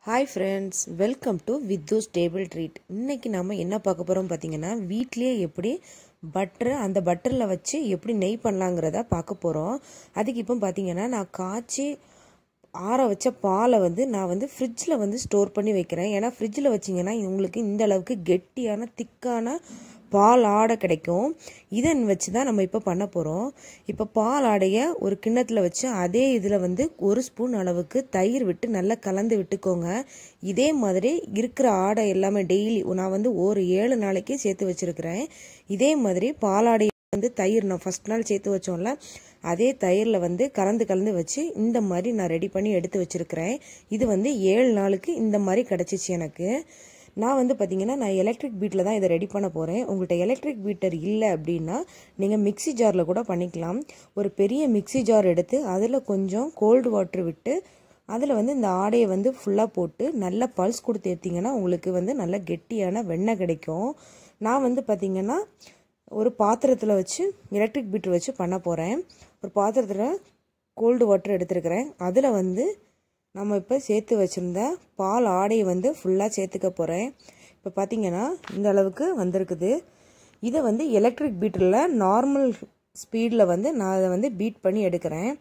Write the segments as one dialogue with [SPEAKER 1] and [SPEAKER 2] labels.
[SPEAKER 1] hi friends welcome to Vithu's table treat இன்றைக்கி நம்ம என்ன பார்க்க போகிறோம் பார்த்தீங்கன்னா வீட்லேயே எப்படி பட்டர் அந்த பட்டரில் வச்சு எப்படி நெய் பண்ணலாங்கிறத பார்க்க போகிறோம் அதுக்கு இப்போ பார்த்தீங்கன்னா நான் காய்ச்சி ஆற வச்ச பாலை வந்து நான் வந்து ஃப்ரிட்ஜில் வந்து ஸ்டோர் பண்ணி வைக்கிறேன் ஏன்னா ஃப்ரிட்ஜில் வச்சிங்கன்னா உங்களுக்கு இந்த அளவுக்கு கெட்டியான திக்கான பால் ஆடை கிடைக்கும் இதை வச்சு தான் நம்ம இப்போ பண்ண போகிறோம் இப்போ பால் ஆடையை ஒரு கிண்ணத்தில் வச்சு அதே இதில் வந்து ஒரு ஸ்பூன் அளவுக்கு தயிர் விட்டு நல்லா கலந்து விட்டுக்கோங்க இதே மாதிரி இருக்கிற ஆடை எல்லாமே டெய்லி நான் வந்து ஒரு ஏழு நாளைக்கு சேர்த்து வச்சுருக்கிறேன் இதே மாதிரி பாலாடை வந்து தயிர் நான் ஃபஸ்ட் நாள் சேர்த்து வச்சோம்ல அதே தயிரில் வந்து கலந்து கலந்து வச்சு இந்த மாதிரி நான் ரெடி பண்ணி எடுத்து வச்சுருக்கிறேன் இது வந்து ஏழு நாளுக்கு இந்த மாதிரி கிடச்சிச்சு எனக்கு நான் வந்து பார்த்தீங்கன்னா நான் எலக்ட்ரிக் பீட்டில் தான் இதை ரெடி பண்ண போகிறேன் உங்கள்கிட்ட எலக்ட்ரிக் பீட்டர் இல்லை அப்படின்னா நீங்கள் மிக்சி ஜாரில் கூட பண்ணிக்கலாம் ஒரு பெரிய மிக்சி ஜார் எடுத்து அதில் கொஞ்சம் கோல்டு வாட்டர் விட்டு அதில் வந்து இந்த ஆடையை வந்து ஃபுல்லாக போட்டு நல்லா பல்ஸ் கொடுத்து எடுத்திங்கன்னா உங்களுக்கு வந்து நல்ல கெட்டியான வெண்ணெய் கிடைக்கும் நான் வந்து பார்த்திங்கன்னா ஒரு பாத்திரத்தில் வச்சு எலக்ட்ரிக் பீட்டர் வச்சு பண்ண போகிறேன் ஒரு பாத்திரத்தில் கோல்டு வாட்டர் எடுத்துருக்கிறேன் அதில் வந்து நம்ம இப்போ சேர்த்து வச்சுருந்த பால் ஆடையை வந்து ஃபுல்லாக சேர்த்துக்க போகிறேன் இப்போ பார்த்தீங்கன்னா இந்த அளவுக்கு வந்திருக்குது இதை வந்து எலக்ட்ரிக் பீட்டரில் நார்மல் ஸ்பீடில் வந்து நான் அதை வந்து பீட் பண்ணி எடுக்கிறேன்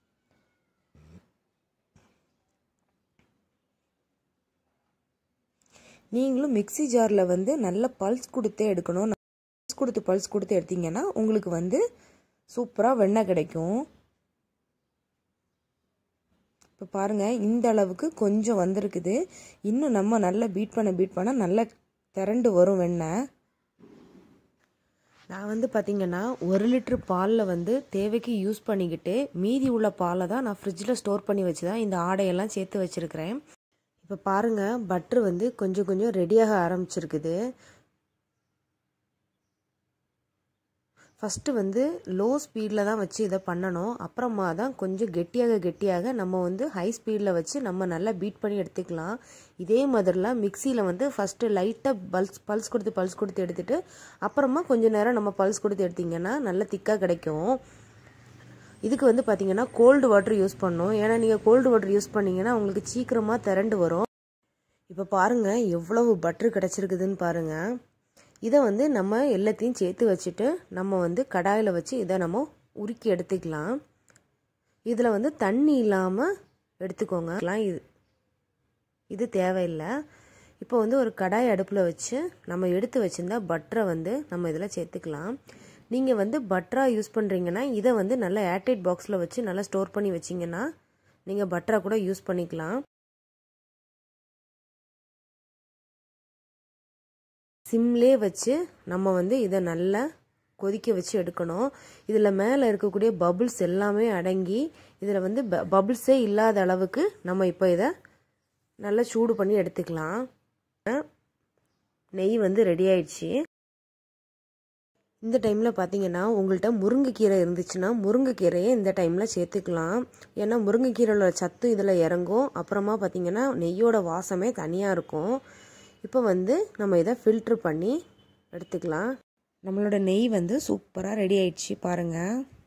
[SPEAKER 1] நீங்களும் மிக்சி ஜாரில் வந்து நல்ல பல்ஸ் கொடுத்தே எடுக்கணும் பல்ஸ் கொடுத்து பல்ஸ் கொடுத்து எடுத்தீங்கன்னா உங்களுக்கு வந்து சூப்பராக வெண்ணெய் கிடைக்கும் இப்போ பாருங்கள் இந்த அளவுக்கு கொஞ்சம் வந்திருக்குது இன்னும் நம்ம நல்லா பீட் பண்ண பீட் பண்ண நல்லா திரண்டு வரும் வெண்ணெய் நான் வந்து பார்த்திங்கன்னா ஒரு லிட்ரு பாலில் வந்து தேவைக்கு யூஸ் பண்ணிக்கிட்டு மீதி உள்ள பாலை தான் நான் ஃப்ரிட்ஜில் ஸ்டோர் பண்ணி வச்சு தான் இந்த ஆடையெல்லாம் சேர்த்து வச்சுருக்கிறேன் இப்போ பாருங்கள் பட்ரு வந்து கொஞ்சம் கொஞ்சம் ரெடியாக ஆரம்பிச்சிருக்குது ஃபஸ்ட்டு வந்து லோ ஸ்பீடில் தான் வச்சு இதை பண்ணணும் அப்புறமா தான் கொஞ்சம் கெட்டியாக கெட்டியாக நம்ம வந்து ஹை ஸ்பீடில் வச்சு நம்ம நல்லா பீட் பண்ணி எடுத்துக்கலாம் இதே மாதிரிலாம் மிக்சியில் வந்து ஃபஸ்ட்டு லைட்டாக பல்ஸ் பல்ஸ் கொடுத்து பல்ஸ் கொடுத்து எடுத்துகிட்டு அப்புறமா கொஞ்சம் நேரம் நம்ம பல்ஸ் கொடுத்து எடுத்திங்கன்னா நல்லா திக்காக கிடைக்கும் இதுக்கு வந்து பார்த்திங்கன்னா கோல்டு வாட்டர் யூஸ் பண்ணணும் ஏன்னா நீங்கள் கோல்டு வாட்டர் யூஸ் பண்ணிங்கன்னா உங்களுக்கு சீக்கிரமாக திரண்டு வரும் இப்போ பாருங்கள் எவ்வளவு பட்ரு கிடச்சிருக்குதுன்னு பாருங்கள் இதை வந்து நம்ம எல்லாத்தையும் சேர்த்து வச்சுட்டு நம்ம வந்து கடாயில் வச்சு இதை நம்ம உருக்கி எடுத்துக்கலாம் இதில் வந்து தண்ணி இல்லாமல் எடுத்துக்கோங்க இது இது தேவையில்லை இப்போ வந்து ஒரு கடாய் அடுப்பில் வச்சு நம்ம எடுத்து வச்சுருந்தா பட்டரை வந்து நம்ம இதில் சேர்த்துக்கலாம் நீங்கள் வந்து பட்டராக யூஸ் பண்ணுறீங்கன்னா இதை வந்து நல்லா ஏர்டைட் பாக்ஸில் வச்சு நல்லா ஸ்டோர் பண்ணி வச்சிங்கன்னா நீங்கள் பட்டரை கூட யூஸ் பண்ணிக்கலாம் சிம்லே வச்சு நம்ம வந்து இதை நல்லா கொதிக்க வச்சு எடுக்கணும் இதில் மேலே இருக்கக்கூடிய பபுள்ஸ் எல்லாமே அடங்கி இதில் வந்து ப பபுள்ஸே இல்லாத அளவுக்கு நம்ம இப்போ இதை நல்லா சூடு பண்ணி எடுத்துக்கலாம் நெய் வந்து ரெடி ஆயிடுச்சு இந்த டைமில் பார்த்தீங்கன்னா உங்கள்கிட்ட முருங்கைக்கீரை இருந்துச்சுன்னா முருங்கைக்கீரையை இந்த டைமில் சேர்த்துக்கலாம் ஏன்னா முருங்கைக்கீரையோட சத்து இதில் இறங்கும் அப்புறமா பார்த்தீங்கன்னா நெய்யோட வாசமே தனியாக இருக்கும் இப்போ வந்து நம்ம இதை ஃபில்ட்ரு பண்ணி எடுத்துக்கலாம் நம்மளோட நெய் வந்து சூப்பராக ரெடி ஆயிடுச்சு பாருங்கள்